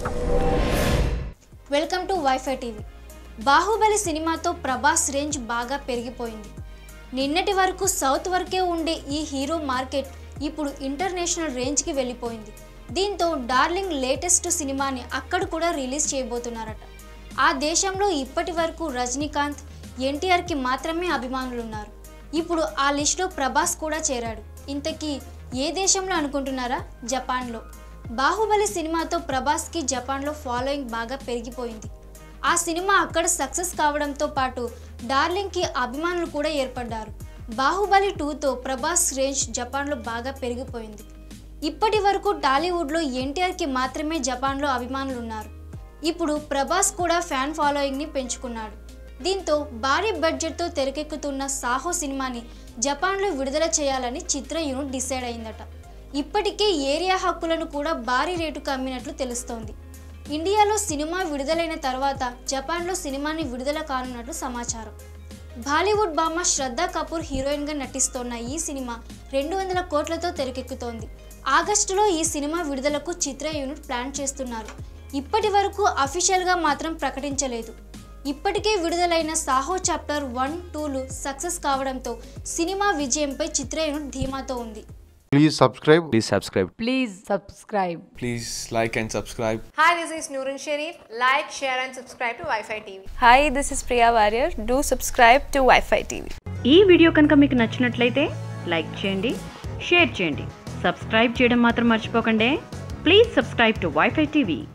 Welcome to wifi TV Baahubali సినిమాతో Prabhas range బాగా పెరిగిపోయింది నిన్నటి వరకు సౌత్ వరకే ఉండే ఈ హీరో మార్కెట్ ఇప్పుడు ఇంటర్నేషనల్ రేంజ్కి వెళ్ళిపోయింది దీంతో డార్లింగ్ లేటెస్ట్ సినిమాని అక్కడ కూడా రిలీజ్ చేయబోతున్నారట ఆ దేశంలో ఇప్పటి వరకు రజనీకాంత్ ఎన్టీఆర్కి మాత్రమే అభిమానులున్నారు ఇప్పుడు ఆ లిస్టులో ప్రభాస్ కూడా చేరాడు ఇంతకీ ఏ దేశంలో అనుకుంటున్నారా జపాన్లో బాహుబలి సినిమాతో ప్రభాస్కి జపాన్లో ఫాలోయింగ్ బాగా పెరిగిపోయింది ఆ సినిమా అక్కడ సక్సెస్ కావడంతో పాటు డార్లింగ్కి అభిమానులు కూడా ఏర్పడ్డారు బాహుబలి టూతో ప్రభాస్ రేంజ్ జపాన్లో బాగా పెరిగిపోయింది ఇప్పటి వరకు టాలీవుడ్లో ఎన్టీఆర్కి మాత్రమే జపాన్లో అభిమానులు ఉన్నారు ఇప్పుడు ప్రభాస్ కూడా ఫ్యాన్ ఫాలోయింగ్ని పెంచుకున్నాడు దీంతో భారీ బడ్జెట్తో తెరకెక్కుతున్న సాహో సినిమాని జపాన్లో విడుదల చేయాలని చిత్ర యూనిట్ డిసైడ్ అయిందట ఇప్పటికే ఏరియా హక్కులను కూడా భారీ రేటుకు అమ్మినట్లు తెలుస్తోంది ఇండియాలో సినిమా విడుదలైన తర్వాత జపాన్లో సినిమాని విడుదల కానున్నట్లు సమాచారం బాలీవుడ్ బామ్మ శ్రద్ధా కపూర్ హీరోయిన్గా నటిస్తోన్న ఈ సినిమా రెండు వందల కోట్లతో తెరకెక్కుతోంది ఆగస్టులో ఈ సినిమా విడుదలకు చిత్ర యూనిట్ ప్లాన్ చేస్తున్నారు ఇప్పటి వరకు అఫీషియల్గా మాత్రం ప్రకటించలేదు ఇప్పటికే విడుదలైన సాహో చాప్టర్ వన్ టూలు సక్సెస్ కావడంతో సినిమా విజయంపై చిత్ర యూనిట్ ధీమాతో ఉంది Please subscribe. Please subscribe. Please subscribe. Please like and subscribe. Hi, this is Noorun Sharif. Like, share, and subscribe to Wi-Fi TV. Hi, this is Priya Warrior. Do subscribe to Wi-Fi TV. ఈ video కనుక మీకు నచ్చినట్లయితే like చేయండి share చేయండి subscribe చేయడం మాత్రం మర్చిపోకండి please subscribe to wifi TV